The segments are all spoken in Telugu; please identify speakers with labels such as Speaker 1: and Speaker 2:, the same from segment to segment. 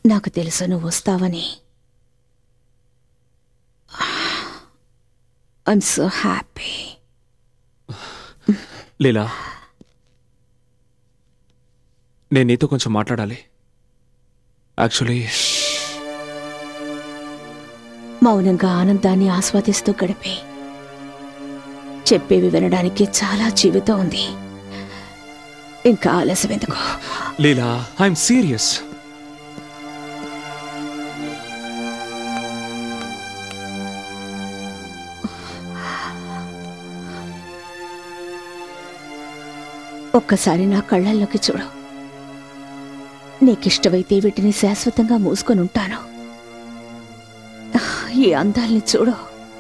Speaker 1: నాకు తెలుసు నువ్వు వస్తావని ఐఎమ్ సో హ్యాపీ
Speaker 2: లీలా నేను నీతో కొంచెం మాట్లాడాలి యాక్చువల్లీ
Speaker 1: మౌనంగా ఆనందాన్ని ఆస్వాదిస్తూ గడిపే చెప్పేవి వినడానికి చాలా జీవితం ఉంది ఇంకా ఆలస్యం ఎందుకు
Speaker 2: లీలా ఐఎమ్ సీరియస్
Speaker 1: ఒక్కసారి నా కళ్ళల్లోకి చూడు నీకిష్టమైతే వీటిని శాశ్వతంగా మూసుకొని ఉంటాను ఈ అందాల్ని చూడు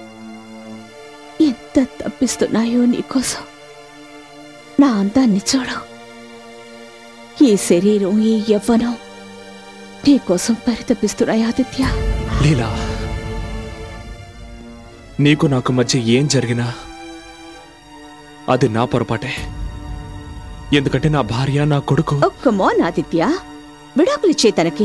Speaker 1: ఎంత తప్పిస్తున్నాయో నీకోసం నా అందాన్ని చూడు ఈ శరీరం ఈ యవ్వనం నీకోసం పరితపిస్తున్నాయి ఆదిత్య
Speaker 2: లీలా నీకు నాకు మధ్య ఏం జరిగినా అది నా పొరపాటే ఎందుకంటే నా భార్య నా కొడుకు
Speaker 1: ఒక్క మోన్ ఆదిత్య విడాకులిచ్చే తనకి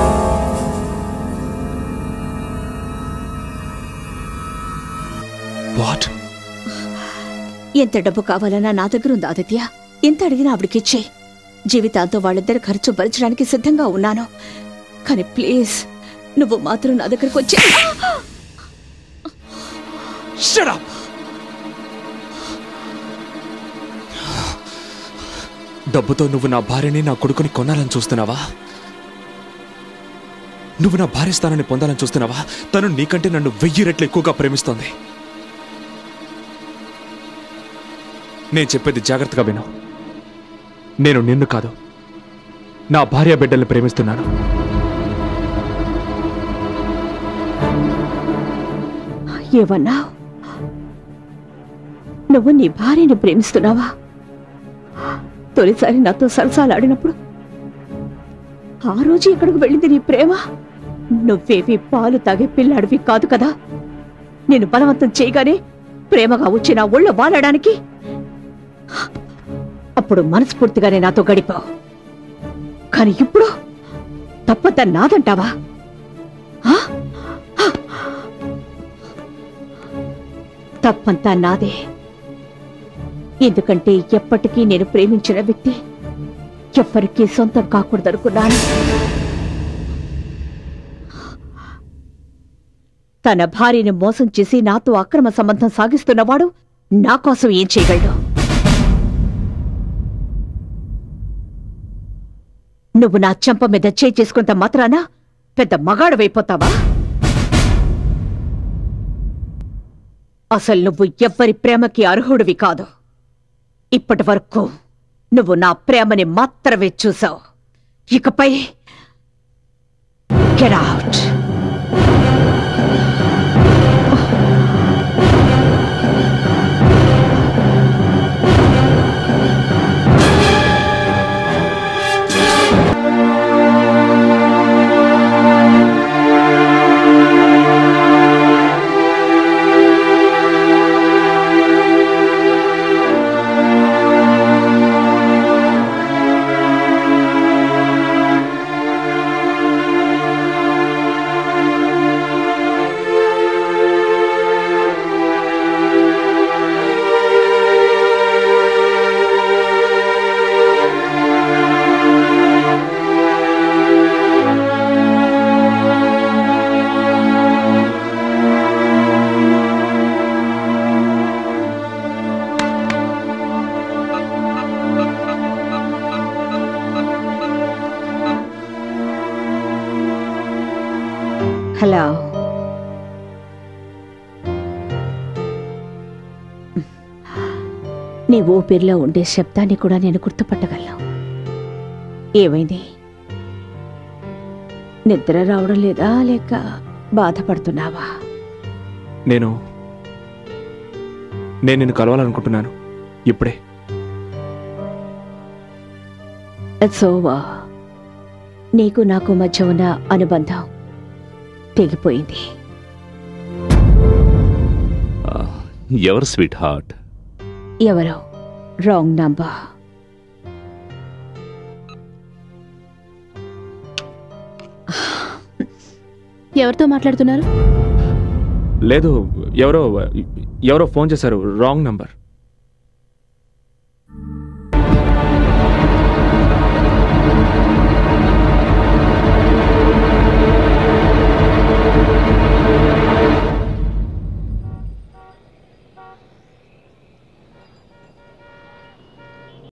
Speaker 2: వాట్
Speaker 1: ఎంత డబ్బు కావాలన్నా నా దగ్గర ఉంది ఆదిత్య ఎంత అడిగినా ఆవిడకిచ్చే జీవితాంతో వాళ్ళిద్దరి ఖర్చు భరించడానికి సిద్ధంగా ఉన్నాను కానీ ప్లీజ్ నువ్వు మాత్రం నా దగ్గరకు వచ్చి
Speaker 2: Shut up! డబ్బుతో నువ్వు నా భార్యని నా కొడుకుని కొనాలని చూస్తున్నావా నువ్వు నా భార్య స్థానాన్ని పొందాలని చూస్తున్నావా తను నీకంటే నన్ను వెయ్యి రెట్లు ఎక్కువగా ప్రేమిస్తోంది నేను చెప్పేది జాగ్రత్తగా విను నేను నిన్ను కాదు నా భార్య బిడ్డల్ని ప్రేమిస్తున్నాను
Speaker 1: ఏమన్నా నువ్వు నీ భార్యని ప్రేమిస్తున్నావా తొలిసారి నాతో సరసాలాడినప్పుడు ఆ రోజు ఎక్కడికి వెళ్ళింది నీ ప్రేమ నువ్వేవి పాలు తాగే పిల్లాడివి కాదు కదా నేను బలవంతం చేయగానే ప్రేమగా వచ్చి నా ఒళ్ళో వాలడానికి అప్పుడు మనస్ఫూర్తిగానే నాతో గడిపావు కానీ ఇప్పుడు తప్పద్ద నాదంటావా ఆ? తప్పంతా నాదే ఎందుకంటే ఎప్పటికీ నేను ప్రేమించిన వ్యక్తి ఎవ్వరికీ సొంతం కాకూడదనుకున్నాను తన భార్యని మోసం చేసి నాతో అక్రమ సంబంధం సాగిస్తున్నవాడు నా కోసం ఏం చేయగలడు నువ్వు నా చెంప మీద చేయి చేసుకున్నంత మాత్రాన పెద్ద మగాడవైపోతావా అసలు నువ్వు ఎవ్వరి ప్రేమకి అర్హుడివి కాదు ఇప్పటి వరకు నువ్వు నా ప్రేమని మాత్రమే చూసావు ఇకపై గెట్ అవుట్ హలో నీ ఊపిరిలో ఉండే శబ్దాన్ని కూడా నేను గుర్తుపట్టగలను ఏమైంది నిద్ర రావడం లేదా లేక బాధపడుతున్నావా
Speaker 2: నేను నేను నిన్ను కలవాలనుకుంటున్నాను ఇప్పుడే
Speaker 1: ఇట్స్ ఓవర్ నీకు నాకు మధ్య ఉన్న అనుబంధం తెగిపోయింది
Speaker 3: ఎవరు స్వీట్ హార్ట్
Speaker 1: ఎవరో రాంగ్ నంబర్
Speaker 4: ఎవరితో మాట్లాడుతున్నారు
Speaker 2: లేదు ఎవరో ఎవరో ఫోన్ చేశారు రాంగ్ నంబర్